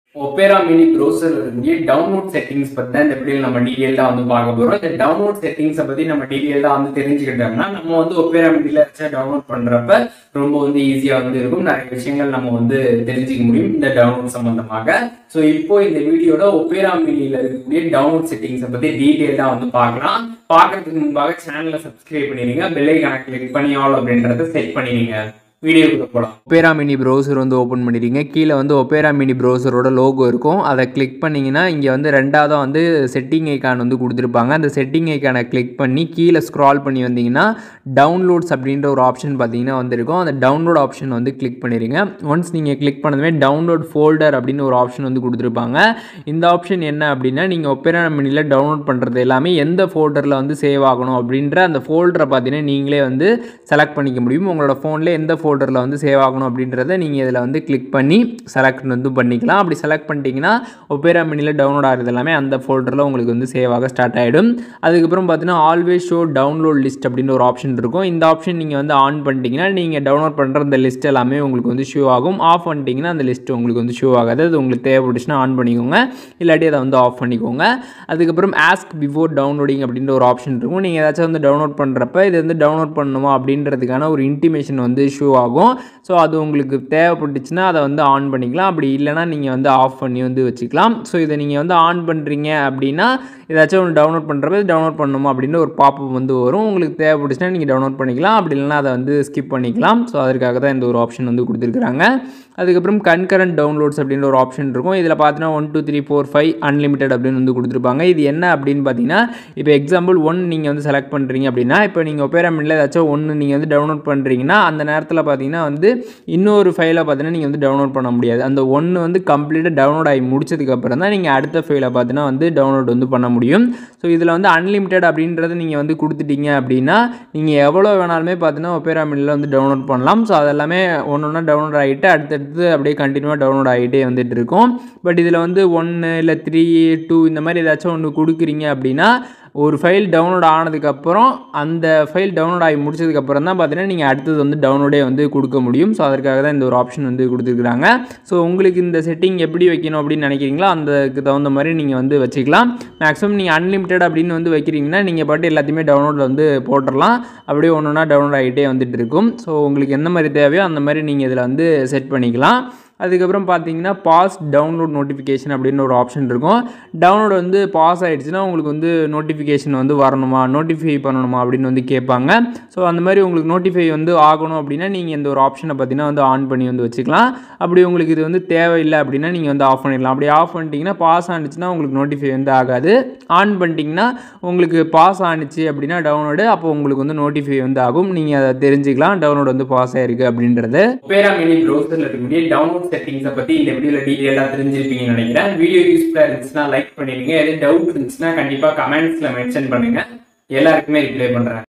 opera mini browser இருந்து download settings பத்தி தான் இந்த வீடியோ நம்ம டீடைல்டா வந்து பார்க்க போறோம் இந்த டவுன்லோட் செட்டிங்ஸை பத்தி நம்ம டீடைல்டா வந்து தெரிஞ்சுக்கிட்டோம்னா நம்ம வந்து ஒப்பேரா மினில வச்சு டவுன்லோட் பண்றப்ப ரொம்ப வந்து ஈஸியா வந்து இருக்கும் நிறைய விஷயங்கள் நம்ம வந்து தெரிஞ்சுக்க முடியும் இந்த டவுன்லோட் சம்பந்தமாக ஸோ இப்போ இந்த வீடியோல ஒப்பேரா மினில இருக்கக்கூடிய டவுன்லோட் செட்டிங்ஸை பத்தி டீடைல்டா வந்து பார்க்கலாம் பார்க்கறதுக்கு முன்பாக சேனலை சப்ஸ்கிரைப் பண்ணிடுங்க பெல் ஐக்கான கிளிக் பண்ணி ஆல் அப்படின்றத செட் பண்ணிடுங்க வீடியோக்குள்ள போகலாம் ஒப்பேரா மினி ப்ரௌசர் வந்து ஓப்பன் பண்ணிடுங்க கீழே வந்து ஒப்பேரா மினி ப்ரௌசரோட லோகோ இருக்கும் அதை கிளிக் பண்ணிங்கன்னா இங்கே வந்து ரெண்டாவதாக வந்து செட்டிங் ஐக்கான் வந்து கொடுத்துருப்பாங்க அந்த செட்டிங் ஐக்கானை கிளிக் பண்ணி கீழே ஸ்க்ரால் பண்ணி வந்தீங்கன்னா டவுன்லோட்ஸ் அப்படின்ற ஒரு ஆப்ஷன் பார்த்தீங்கன்னா வந்திருக்கும் அந்த டவுன்லோட் ஆப்ஷன் வந்து கிளிக் பண்ணிடுங்க ஒன்ஸ் நீங்கள் கிளிக் பண்ணதுமே டவுன்லோட் ஃபோல்டர் அப்படின்னு ஒரு ஆப்ஷன் வந்து கொடுத்துருப்பாங்க இந்த ஆப்ஷன் என்ன அப்படின்னா நீங்கள் ஒப்பேரா மினியில் டவுன்லோட் பண்ணுறது எல்லாமே எந்த ஃபோல்டரில் வந்து சேவ் ஆகணும் அப்படின்ற அந்த ஃபோல்டரை பார்த்தீங்கன்னா நீங்களே வந்து செலக்ட் பண்ணிக்க முடியும் உங்களோட ஃபோனில் எந்த ஃபோல்டரில் வந்து சேவ் ஆகணும் அப்படின்றத நீங்கள் இதில் வந்து கிளிக் பண்ணி செலக்ட் வந்து பண்ணிக்கலாம் அப்படி செலக்ட் பண்ணிட்டீங்கன்னா ஒப்பேரா மினியில் டவுன்லோட் ஆகிறது எல்லாமே அந்த ஃபோல்டரில் உங்களுக்கு வந்து சேவ் ஆக ஸ்டார்ட் ஆகிடும் அதுக்கப்புறம் பார்த்தீங்கன்னா ஆல்வேஸ் ஷோ டவுன்லோட் லிஸ்ட் அப்படின்னு ஒரு ஆப்ஷன் இருக்கும் இந்த ஆப்ஷன் நீங்கள் வந்து ஆன் பண்ணிட்டீங்கன்னா நீங்கள் டவுன்லோட் பண்ணுற அந்த லிஸ்ட் எல்லாமே உங்களுக்கு வந்து ஷோ ஆகும் ஆஃப் பண்ணிட்டீங்கன்னா அந்த லிஸ்ட் உங்களுக்கு வந்து ஷோ ஆகாது அது உங்களுக்கு தேவைப்பட்டுச்சுன்னா ஆன் பண்ணிக்கோங்க இல்லாட்டி அதை வந்து ஆஃப் பண்ணிக்கோங்க அதுக்கப்புறம் ஆஸ்க் பிஃபோர் டவுன்லோடிங் அப்படின்ற ஒரு ஆப்ஷன் இருக்கும் நீங்கள் ஏதாச்சும் வந்து டவுன்லோட் பண்ணுறப்ப இது வந்து டவுன்லோட் பண்ணணுமா அப்படின்றதுக்கான ஒரு இன்டிமேஷன் வந்து ஷோ ஆகும் ஸோ அது உங்களுக்கு தேவைப்பட்டுச்சுன்னா அதை வந்து ஆன் பண்ணிக்கலாம் அப்படி இல்லைனா நீங்கள் வந்து ஆஃப் பண்ணி வந்து வச்சுக்கலாம் ஸோ இதை நீங்கள் வந்து ஆன் பண்ணுறீங்க அப்படின்னா ஏதாச்சும் ஒன்று டவுன்லோட் பண்ணுறப்ப டவுன்லோட் பண்ணணுமா அப்படின்னு ஒரு பாப்பப் வந்து வரும் உங்களுக்கு தேவைப்பட்டுச்சுன்னா நீங்கள் டவுன்லோட் பண்ணிக்கலாம் அப்படி இல்லைனா அதை வந்து ஸ்கிப் பண்ணிக்கலாம் ஸோ அதற்காக தான் இந்த ஒரு ஆப்ஷன் வந்து கொடுத்துருக்குறாங்க அதுக்கப்புறம் கன்கரண்ட் டவுன்லோட்ஸ் அப்படின்ற ஒரு ஆப்ஷன் இருக்கும் இதில் பார்த்தீங்கன்னா one two three four five unlimited அப்படின்னு வந்து கொடுத்துருப்பாங்க இது என்ன அப்படின்னு பார்த்தீங்கன்னா இப்போ எக்ஸாம்பிள் ஒன் நீங்கள் வந்து செலக்ட் பண்ணுறீங்க அப்படின்னா இப்போ நீங்கள் ஒப்பேராமெண்ட்டில் ஏதாச்சும் ஒன்று நீங்கள் வந்து டவுன்லோட் பண்ணுறீங்கன்னா அந்த நேரத்தில் பார்த்தீங்கன்னா வந்து இன்னொரு ஃபைலை பார்த்தீங்கன்னா நீங்கள் வந்து டவுன்லோட் பண்ண முடியாது அந்த ஒன்று வந்து கம்ப்ளீட்டாக டவுன்லோட் ஆகி முடிச்சதுக்கப்புறம் தான் நீங்கள் அடுத்த ஃபைலை பார்த்தீங்கன்னா வந்து டவுன்லோட் வந்து பண்ண முடியும் ஸோ இதில் வந்து அன்லிமிட்டட் அப்படின்றது நீங்கள் வந்து கொடுத்துட்டீங்க அப்படின்னா நீங்கள் எவ்வளோ வேணாலுமே பார்த்தீங்கன்னா ஒப்பேராமெண்ட்டில் வந்து டவுன்லோட் பண்ணலாம் ஸோ அதெல்லாமே ஒன்று ஒன்றா டவுன்லோட் ஆகிட்டு அடுத்தடுத்து அப்படியே கண்டினியூவாக டவுன்லோட் ஆகிட்டே வந்துட்டு இருக்கும் பட் இதில் வந்து ஒன்று இல்லை த்ரீ டூ இந்த மாதிரி ஏதாச்சும் ஒன்று கொடுக்குறீங்க அப்படின்னா ஒரு ஃபைல் டவுன்லோட் ஆனதுக்கப்புறம் அந்த ஃபைல் டவுன்லோட் ஆகி முடிச்சதுக்கப்புறம் தான் பார்த்தீங்கன்னா நீங்கள் அடுத்தது வந்து டவுன்லோடே வந்து கொடுக்க முடியும் ஸோ அதற்காக தான் இந்த ஒரு ஆப்ஷன் வந்து கொடுத்துருக்குறாங்க ஸோ உங்களுக்கு இந்த செட்டிங் எப்படி வைக்கணும் அப்படின்னு நினைக்கிறீங்களோ அதுக்கு தகுந்த மாதிரி நீங்கள் வந்து வச்சுக்கலாம் மேக்ஸிமம் நீங்கள் அன்லிமிட்டட் அப்படின்னு வந்து வைக்கிறீங்கன்னா நீங்கள் பாட்டு எல்லாத்தையுமே டவுன்லோடில் வந்து போட்டுடலாம் அப்படியே ஒன்று ஒன்றா டவுன்லோட் ஆகிட்டே வந்துட்டு இருக்கும் ஸோ உங்களுக்கு எந்த மாதிரி தேவையோ அந்த மாதிரி நீங்கள் இதில் வந்து செட் பண்ணிக்கலாம் அதுக்கப்புறம் பார்த்தீங்கன்னா பாஸ் டவுன்லோட் நோட்டிஃபிகேஷன் அப்படின்னு ஒரு ஆப்ஷன் இருக்கும் டவுன்லோட் வந்து பாஸ் ஆகிடுச்சுன்னா உங்களுக்கு வந்து நோட்டிஃபிகேஷன் வந்து வரணுமா நோட்டிஃபை பண்ணணுமா அப்படின்னு வந்து கேட்பாங்க ஸோ அந்த மாதிரி உங்களுக்கு நோட்டிஃபை வந்து ஆகணும் அப்படின்னா நீங்கள் இந்த ஒரு ஆப்ஷனை பார்த்தீங்கன்னா வந்து ஆன் பண்ணி வந்து வச்சுக்கலாம் அப்படி உங்களுக்கு இது வந்து தேவையில்லை அப்படின்னா நீங்கள் வந்து ஆஃப் பண்ணிடலாம் அப்படி ஆஃப் பண்ணிட்டீங்கன்னா பாஸ் ஆனிச்சுன்னா உங்களுக்கு நோட்டிஃபை வந்து ஆகாது ஆன் பண்ணிட்டீங்கன்னா உங்களுக்கு பாஸ் ஆனிச்சு அப்படின்னா டவுன்லோடு அப்போ உங்களுக்கு வந்து நோட்டிஃபை வந்து ஆகும் நீங்கள் அதை தெரிஞ்சுக்கலாம் டவுன்லோட் வந்து பாஸ் ஆயிருக்கு அப்படின்றது ஒப்பேரா மினி ப்ரௌசர்ல இருக்கக்கூடிய டவுன்லோட் செட்டிங்ஸை பத்தி இந்த வீடியோல டீடைலா தெரிஞ்சிருப்பீங்கன்னு நினைக்கிறேன் வீடியோ யூஸ்ஃபுல்லா இருந்துச்சுன்னா லைக் பண்ணிடுங்க எதாவது டவுட் இருந்துச்சுன்னா கண்டிப்பா கமெண்ட்ஸ்ல மென்ஷன் பண்ணுங்க எல்லாருக்குமே ரிப்ளை பண்றேன்